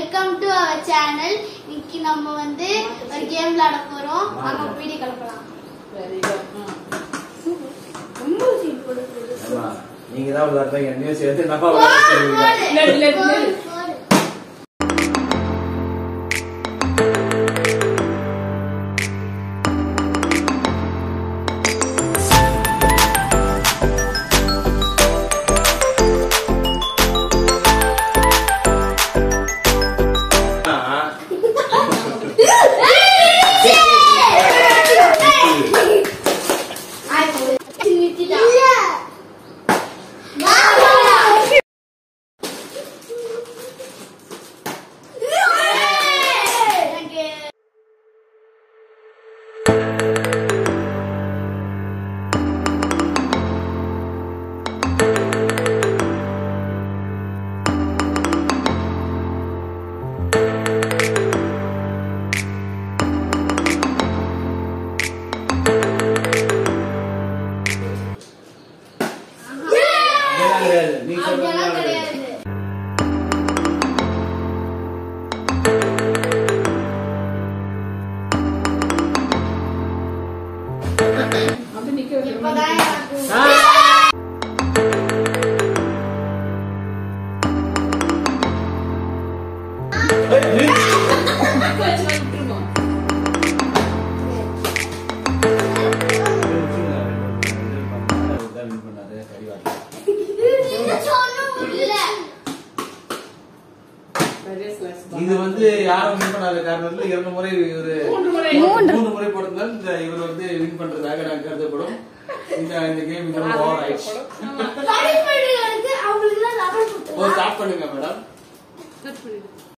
Welcome to our channel இன்னைக்கு நம்ம வந்து ஒரு கேம் விளையாட போறோம் நம்ம வீடியோ கிளப்பலாம் வெரி குட் ரொம்ப சீட் போடுறது ஆமா நீங்க தான் விளையாடுறீங்க என்னையும் சேர்த்து நம்ம விளையாடுறீங்க Let- let- let- அதெல்லாம் கிடையாது. நீ அப்படியெல்லாம் சொல்றது கிடையாது அப்படி நிக்க வைக்கிறோம். இப்பதான் எனக்கு ஆ! ஏய், நில்லு. நிக்க வச்சு நான் விட்டுருவோம். win பண்ணாரு. சரி, வா. இது சொன்ன முடியல பெரிய slice bar. இது வந்து யாரும் வின் பண்ணாத காரணத்துல இரண்டு முறை இவரு மூன்று முறை. மூணு முறை போட்டதால் இந்த இவர் வந்து வின் பண்றதாக நான் கருதப்படும் இந்த இந்த கேம் இந்த ஓவர் ஆயிடுச்சு ஆமா. படிப்படிகளுக்கு அவங்களுக்கு தான் லெவல் ஓ ஸ்டார்ட் பண்ணுங்க மேடம் Cut பண்ணிடு.